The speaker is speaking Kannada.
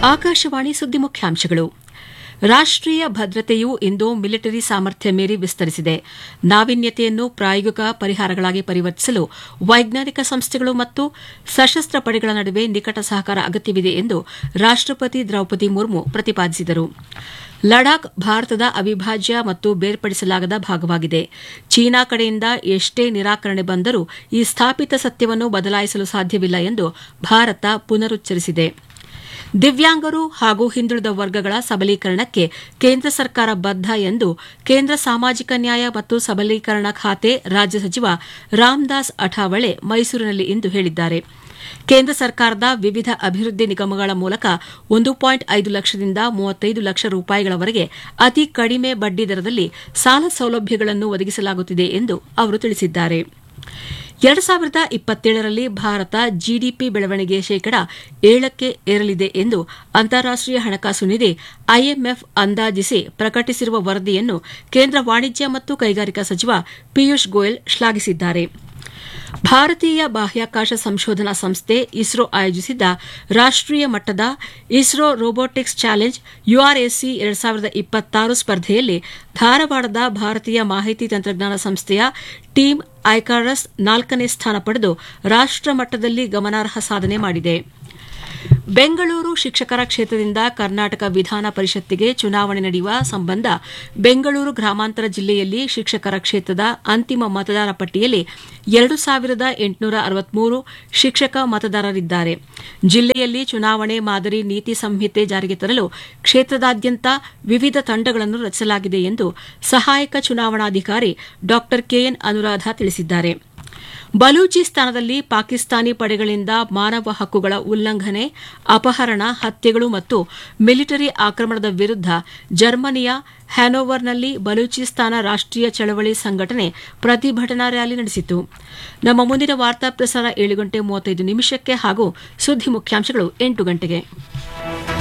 ಆಕಾಶವಾಣಿ ಸುದ್ದಿ ಮುಖ್ಯಾಂಶಗಳು ರಾಷ್ಟ್ರೀಯ ಭದ್ರತೆಯು ಇಂದು ಮಿಲಿಟರಿ ಸಾಮರ್ಥ್ಯ ಮೀರಿ ವಿಸ್ತರಿಸಿದೆ ನಾವೀನ್ಯತೆಯನ್ನು ಪ್ರಾಯೋಗಿಕ ಪರಿಹಾರಗಳಾಗಿ ಪರಿವರ್ತಿಸಲು ವೈಜ್ಞಾನಿಕ ಸಂಸ್ಥೆಗಳು ಮತ್ತು ಸಶಸ್ತ್ರ ಪಡೆಗಳ ನಡುವೆ ನಿಕಟ ಸಹಕಾರ ಅಗತ್ಯವಿದೆ ಎಂದು ರಾಷ್ಟಪತಿ ದ್ರೌಪದಿ ಮುರ್ಮು ಪ್ರತಿಪಾದಿಸಿದರು ಲಡಾಖ್ ಭಾರತದ ಅವಿಭಾಜ್ಯ ಮತ್ತು ಬೇರ್ಪಡಿಸಲಾಗದ ಭಾಗವಾಗಿದೆ ಚೀನಾ ಕಡೆಯಿಂದ ಎಷ್ಟೇ ನಿರಾಕರಣೆ ಬಂದರೂ ಈ ಸ್ಥಾಪಿತ ಸತ್ಯವನ್ನು ಬದಲಾಯಿಸಲು ಸಾಧ್ಯವಿಲ್ಲ ಎಂದು ಭಾರತ ಪುನರುಚ್ಚರಿಸಿದೆ ದಿವ್ಯಾಂಗರು ಹಾಗೂ ಹಿಂದುಳಿದ ವರ್ಗಗಳ ಸಬಲೀಕರಣಕ್ಕೆ ಕೇಂದ್ರ ಸರ್ಕಾರ ಬದ್ಧ ಎಂದು ಕೇಂದ್ರ ಸಾಮಾಜಿಕ ನ್ಯಾಯ ಮತ್ತು ಸಬಲೀಕರಣ ಖಾತೆ ರಾಜ್ಯ ಸಚಿವ ರಾಮದಾಸ್ ಅಠಾವಳೆ ಮೈಸೂರಿನಲ್ಲಿ ಇಂದು ಹೇಳಿದ್ದಾರೆ ಕೇಂದ್ರ ಸರ್ಕಾರದ ವಿವಿಧ ಅಭಿವೃದ್ಧಿ ನಿಗಮಗಳ ಮೂಲಕ ಒಂದು ಪಾಯಿಂಟ್ ಐದು ಲಕ್ಷದಿಂದ ಮೂವತ್ತೈದು ಲಕ್ಷ ರೂಪಾಯಿಗಳವರೆಗೆ ಅತಿ ಕಡಿಮೆ ಬಡ್ಡಿ ದರದಲ್ಲಿ ಸಾಲ ಸೌಲಭ್ಯಗಳನ್ನು ಒದಗಿಸಲಾಗುತ್ತಿದೆ ಎಂದು ಅವರು ತಿಳಿಸಿದ್ದಾರೆ ಎರಡು ಸಾವಿರದ ಇಪ್ಪತ್ತೇಳರಲ್ಲಿ ಭಾರತ ಜಿಡಿಪಿ ಬೆಳವಣಿಗೆ ಶೇಕಡ ಏಳಕ್ಕೆ ಏರಲಿದೆ ಎಂದು ಅಂತಾರಾಷ್ಟೀಯ ಹಣಕಾಸು ನಿಧಿ ಐಎಂಎಫ್ ಅಂದಾಜಿಸಿ ಪ್ರಕಟಿಸಿರುವ ವರದಿಯನ್ನು ಕೇಂದ್ರ ವಾಣಿಜ್ಯ ಮತ್ತು ಕೈಗಾರಿಕಾ ಸಚಿವ ಪಿಯೂಷ್ ಗೋಯಲ್ ಶ್ಲಾಘಿಸಿದ್ದಾರೆ ಭಾರತೀಯ ಬಾಹ್ಯಾಕಾಶ ಸಂಶೋಧನಾ ಸಂಸ್ಥೆ ಇಸ್ರೋ ಆಯೋಜಿಸಿದ್ದ ರಾಷ್ಟೀಯ ಮಟ್ಟದ ಇಸ್ರೋ ರೋಬೋಟಿಕ್ಸ್ ಚಾಲೆಂಜ್ ಯುಆರ್ಎಸಿ ಎರಡು ಸಾವಿರದ ಇಪ್ಪತ್ತಾರು ಸ್ಪರ್ಧೆಯಲ್ಲಿ ಧಾರವಾಡದ ಭಾರತೀಯ ಮಾಹಿತಿ ತಂತ್ರಜ್ಞಾನ ಸಂಸ್ಥೆಯ ಟೀಮ್ ಐಕಾರಸ್ ನಾಲ್ಕನೇ ಸ್ಥಾನ ಪಡೆದು ರಾಷ್ಟ ಮಟ್ಟದಲ್ಲಿ ಗಮನಾರ್ಹ ಸಾಧನೆ ಮಾಡಿದೆ ಬೆಂಗಳೂರು ಶಿಕ್ಷಕರ ಕ್ಷೇತ್ರದಿಂದ ಕರ್ನಾಟಕ ವಿಧಾನ ಪರಿಷತ್ತಿಗೆ ಚುನಾವಣೆ ನಡೆಯುವ ಸಂಬಂಧ ಬೆಂಗಳೂರು ಗ್ರಾಮಾಂತರ ಜಿಲ್ಲೆಯಲ್ಲಿ ಶಿಕ್ಷಕರ ಕ್ಷೇತ್ರದ ಅಂತಿಮ ಮತದಾರ ಪಟ್ಟಿಯಲ್ಲಿ ಎರಡು ಸಾವಿರದ ಎಂಟುನೂರ ಅರವತ್ಮೂರು ಶಿಕ್ಷಕ ಮತದಾರರಿದ್ದಾರೆ ಜಿಲ್ಲೆಯಲ್ಲಿ ಚುನಾವಣೆ ಮಾದರಿ ನೀತಿ ಸಂಹಿತೆ ಜಾರಿಗೆ ತರಲು ಕ್ಷೇತ್ರದಾದ್ಯಂತ ವಿವಿಧ ತಂಡಗಳನ್ನು ರಚಿಸಲಾಗಿದೆ ಎಂದು ಸಹಾಯಕ ಚುನಾವಣಾಧಿಕಾರಿ ಡಾ ಕೆಎನ್ ಅನುರಾಧ ತಿಳಿಸಿದ್ದಾರೆ ಬಲೂಚಿಸ್ತಾನದಲ್ಲಿ ಪಾಕಿಸ್ತಾನಿ ಪಡೆಗಳಿಂದ ಮಾನವ ಹಕ್ಕುಗಳ ಉಲ್ಲಂಘನೆ ಅಪಹರಣ ಹತ್ಯೆಗಳು ಮತ್ತು ಮಿಲಿಟರಿ ಆಕ್ರಮಣದ ವಿರುದ್ಧ ಜರ್ಮನಿಯ ಹ್ಯಾನೋವರ್ನಲ್ಲಿ ಬಲೂಚಿಸ್ತಾನ ರಾಷ್ಟೀಯ ಚಳವಳಿ ಸಂಘಟನೆ ಪ್ರತಿಭಟನಾ ರ್ಯಾಲಿ ನಡೆಸಿತು ನಮ್ಮ ಮುಂದಿನ ವಾರ್ತಾ ಪ್ರಸಾರ ಏಳು ಗಂಟೆ ಮೂವತ್ತೈದು ನಿಮಿಷಕ್ಕೆ ಹಾಗೂ ಸುದ್ದಿ ಮುಖ್ಯಾಂಶಗಳು ಎಂಟು ಗಂಟೆಗೆ